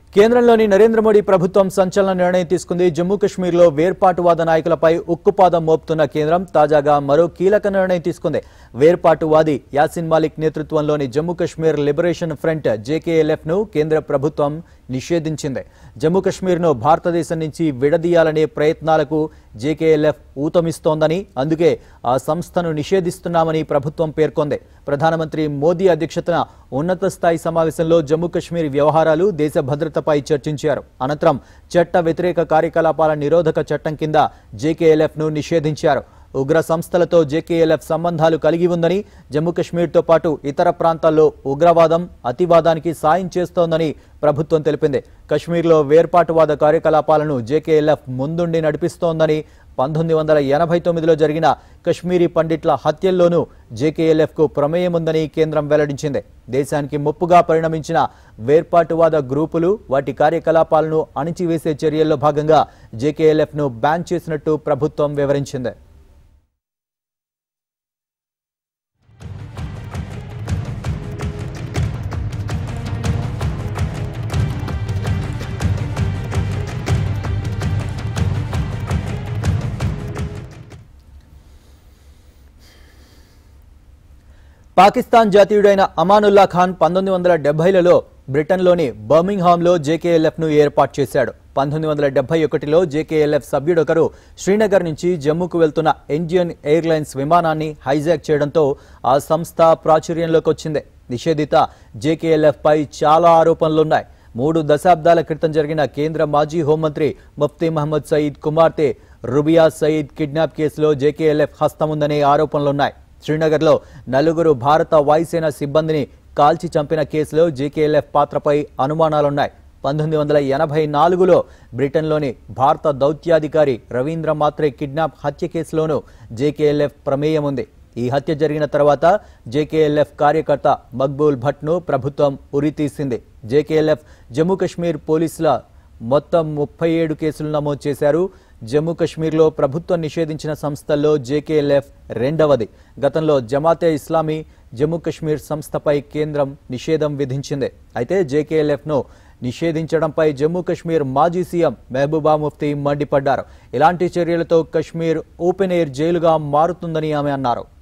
కేంద్రంలోని నరేంద్ర మోడీ ప్రభుత్వం సంచలన నిర్ణయం తీసుకుంది జమ్మూ కాశ్మీర్లో వేర్పాటువాద నాయకులపై ఉక్కుపాదం మోపుతున్న కేంద్రం తాజాగా మరో కీలక నిర్ణయం తీసుకుంది వేర్పాటువాది యాసిన్ మాలిక్ నేతృత్వంలోని Jammu Kashmir liberation front JKLF ను కేంద్ర ప్రభుత్వం నిషేధించింది జమ్మూ కాశ్మీర్ను భారతదేశం నుంచి విడదీయాలనే ప్రయత్నాలకు జేకేఎల్ఎఫ్ ఊతమిస్తోందని అందుకే ఆ సంస్థను నిషేధిస్తున్నామని ప్రభుత్వం పేర్కొంది ప్రధానమంత్రి మోదీ అధ్యక్షతన ఉన్నత స్థాయి సమావేశంలో జమ్మూ కాశ్మీర్ వ్యవహారాలు దేశ భద్రతపై చర్చించారు అనంతరం చట్ట వ్యతిరేక కార్యకలాపాల నిరోధక చట్టం కింద జేకేఎల్ఎఫ్ ను నిషేధించారు ఉగ్ర సంస్థలతో జేకేఎల్ఎఫ్ సంబంధాలు కలిగి ఉందని జమ్మూ కాశ్మీర్తో పాటు ఇతర ప్రాంతాల్లో ఉగ్రవాదం అతివాదానికి సాయం చేస్తోందని ప్రభుత్వం తెలిపింది కశ్మీర్లో వేర్పాటువాద కార్యకలాపాలను జేకేఎల్ఎఫ్ ముందుండి నడిపిస్తోందని పంతొమ్మిది వందల ఎనభై తొమ్మిదిలో జరిగిన కశ్మీరీ పండిట్ల హత్యల్లోనూ జేకేఎల్ఎఫ్కు ప్రమేయం ఉందని కేంద్రం వెల్లడించింది దేశానికి ముప్పుగా పరిణమించిన వేర్పాటువాద గ్రూపులు వాటి కార్యకలాపాలను అణిచివేసే చర్యల్లో భాగంగా జేకేఎల్ఎఫ్ను బ్యాన్ చేసినట్టు ప్రభుత్వం వివరించింది పాకిస్తాన్ జాతీయుడైన అమానుల్లా ఖాన్ పంతొమ్మిది వందల డెబ్బైలలో బ్రిటన్లోని బర్మింగ్హామ్లో జేకేఎల్ఎఫ్ను ఏర్పాటు చేశాడు పంతొమ్మిది వందల డెబ్బై ఒకటిలో జేకేఎల్ఎఫ్ సభ్యుడొకరు శ్రీనగర్ నుంచి జమ్మూకు వెళ్తున్న ఇండియన్ ఎయిర్లైన్స్ విమానాన్ని హైజాక్ చేయడంతో ఆ సంస్థ ప్రాచుర్యంలోకి వచ్చింది నిషేధిత జేకేఎల్ఎఫ్ పై చాలా ఆరోపణలున్నాయి మూడు దశాబ్దాల క్రితం జరిగిన కేంద్ర మాజీ హోంమంత్రి ముఫ్తీ మహమ్మద్ సయీద్ కుమార్తె రుబియా సయీద్ కిడ్నాప్ కేసులో జేకేఎల్ఎఫ్ హస్తముందనే ఆరోపణలున్నాయి శ్రీనగర్లో నలుగురు భారత వాయుసేన సిబ్బందిని కాల్చి చంపిన కేసులో జేకేఎల్ఎఫ్ పాత్రపై అనుమానాలున్నాయి పంతొమ్మిది వందల ఎనభై నాలుగులో బ్రిటన్లోని భారత దౌత్యాధికారి రవీంద్ర మాత్రే కిడ్నాప్ హత్య కేసులోనూ జేకేఎల్ఎఫ్ ప్రమేయం ఉంది ఈ హత్య జరిగిన తర్వాత జేకేఎల్ఎఫ్ కార్యకర్త మక్బూల్ భట్ను ప్రభుత్వం ఉరితీసింది జేకేఎల్ఎఫ్ జమ్మూ కాశ్మీర్ పోలీసుల మొత్తం ముప్పై ఏడు కేసులు నమోదు చేశారు జమ్మూ కాశ్మీర్లో ప్రభుత్వం నిషేధించిన సంస్థల్లో జేకేఎల్ఎఫ్ రెండవది గతంలో జమాతే ఇస్లామీ జమ్మూ కాశ్మీర్ సంస్థపై కేంద్రం నిషేధం విధించింది అయితే జేకేఎల్ఎఫ్ను నిషేధించడంపై జమ్మూ కాశ్మీర్ మాజీ సీఎం మెహబూబా ముఫ్తీ మండిపడ్డారు ఇలాంటి చర్యలతో కశ్మీర్ ఓపెన్ ఎయిర్ జైలుగా మారుతుందని ఆమె అన్నారు